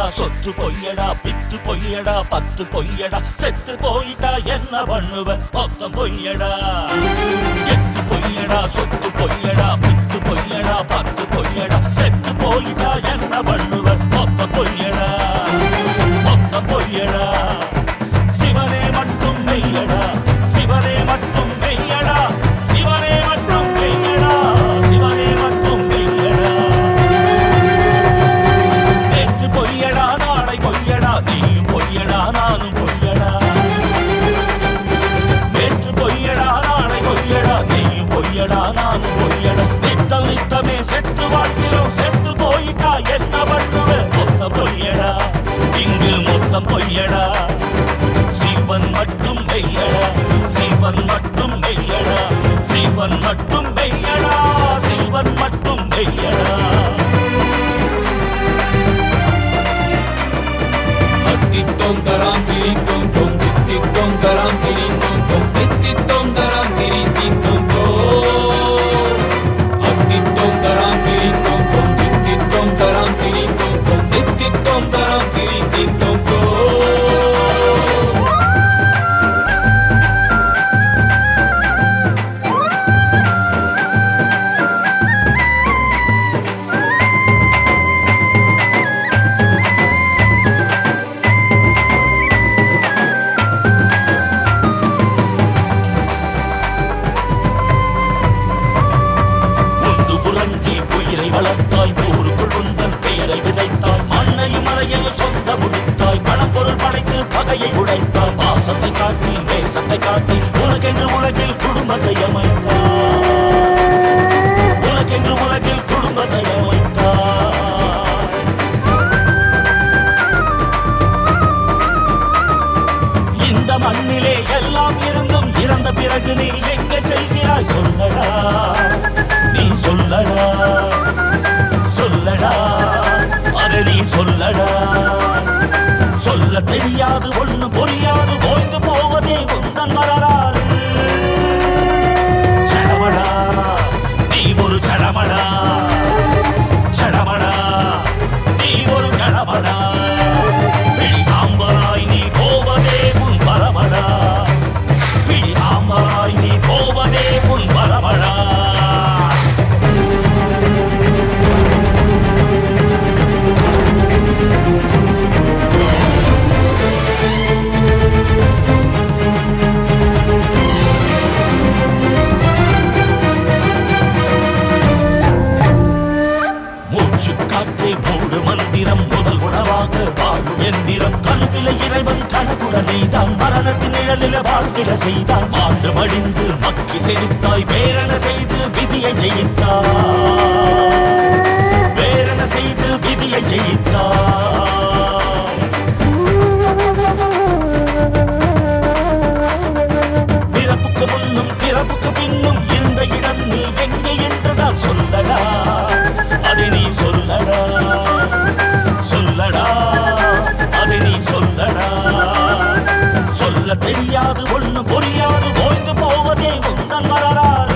சொத்து பொய்யடா பித்து பொய்யடா பத்து பொய்யடா செத்து போயிட்டா என்ன பண்ணுவ மொத்தம் பொய்யடா எத்து பொய்யடா சொத்து பொய்யடா பித்து பொய்யடா பத்து பொய்யடா செத்து போயிட்டா என்ன பண்ணுவ மொத்தம் பொய்யடா மொத்தம் பொய்யடா சிவனே மட்டும் மெய்யடா சிவனே மட்டும் மெய்யடா சிவனே மட்டும் மெய்யடா சிவனே மட்டும் மெய்யடா நேற்று பொய்யடா நாளை பொய்யடா நீயும் பொய்யடா நானும் பொய்யடா நேற்று பொய்யடா நாளை பொய்யடா நீயும் பொய்யடா நானும் பொய்யடா நித்தம் நித்தமே செத்து வாழ்கிறோம் செத்து போயிட்டா என்ன பண்ணுவ மொத்தம் பொய்யடா இங்கு மொத்தம் பொய்யடா சிவன் மட்டும் மெய்யடா சிவன் மட்டும் மெய்யடா சிவன் மட்டும் மெய்யடா சிவன் மட்டும் மெய்யடா Tittittom taram tirittom tom tittittom taram tirittom tom tittittom taram tirittim tom tom Attittom taram tirittom tom tittittom taram tirittom tom tittittom taram tirittim tom tom உண்டு உறங்கி உயிரை வளர்த்தாய் ஊருக்குள் உந்தன் பெயரை விதைத்தாய் மண்ணையும் மலையையும் சொந்த முடித்தாய் பணம் பொருள் படைத்து பகையை உடைத்தாய் பாசத்தை காட்டி நேசத்தை காட்டி உனக்கென்று உலகில் குடும்பத்தை அமைத்தாய் உனக்கென்று உலகில் குடும்பத்தை அமைத்தாய் இந்த மண்ணிலே எல்லாம் இருந்தும் இறந்த பிறகு நீ எங்கே செல்கிறாய் சொல்லடா நீ சொல்லடா சொல்லடா அதை நீ சொல்லடா சொல்ல தெரியாது ஒண்ணு புரியாது ஓய்ந்து போவதே உந்தன் வரலாறு சடமடா நீ ஒரு சடமடா சடமடா நீ ஒரு கடமடா பிடி சாம்பராய் நீ போவதே உன் வரமடா பிடி சாம்பராய் நீ போவதே உன் வரமடா மூச்சு காற்றே மூடு மந்திரம் முதல் உணவாக வாழும் எந்திரம் கல்வில இறைவன் கணக்குடன் நீதான் மரணத்தின் நிழலில வாழ்ந்திட செய்தான் ஆண்டு மடிந்து மக்கி செழித்தாய் வேறென செய்து விதியை ஜெயித்தாய் வேறென செய்து விதியை ஜெயித்தாய் பிறப்புக்கு முன்னும் பிறப்புக்கு பின்னும் இருந்த இடம் நீ எங்கே என்றுதான் சொல்லடா அதை நீ சொல்லடா சொல்லடா அதை நீ சொல்லடா சொல்ல தெரியாது ஒண்ணு புரியாது ஓய்ந்து போவதே உந்தன் வரலாறு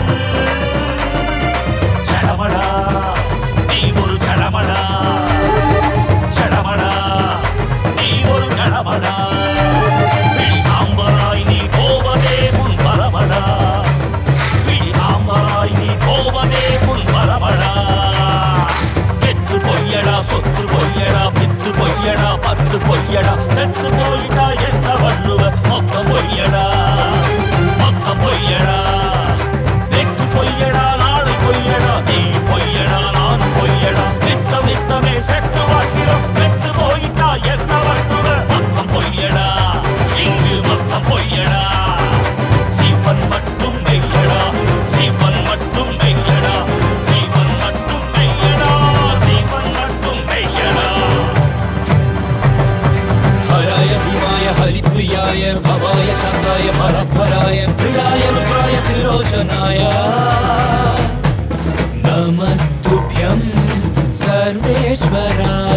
சடமடா நீ ஒரு சடமடா சடமடா நீ ஒரு கடமடா பிடி சாம்பராய் நீ போவதே உன் வரமடா பிடி சாம்பராய் நீ போவதே உன் வரமடா கெட்டு பொய்யடா சொத்து பொய்யடா பித்து பொய்யடா பத்து பொய்யடா செத்து போயிட்டா என்ன பண்ணுவ மொத்தம் பொய்யடா மொத்தம் பொய்யடா வெட்டு பொய்யடா நாளை பொய்யடா நீ பொய்யடா நானும் பொய்யடா நித்தம் நித்தமே செத்து வாழ்கிறோம் செத்து போயிட்டா என்ன பண்ணுவ மொத்தம் பொய்யடா இங்கு மொத்தம் பொய்யடா சீவன் மட்டும் மெய்யடா சீவன் மட்டும் மெய்யடா சீவன் மட்டும் மெய்யடா சீவன் மட்டும் மெய்யடா हराय भीमाय हरिप्रियाय भवाय शान्ताय परात्पराय प्रियाय रुद्राय त्रिलोचनाय नमस्तुभ्यं सर्वेश्वराय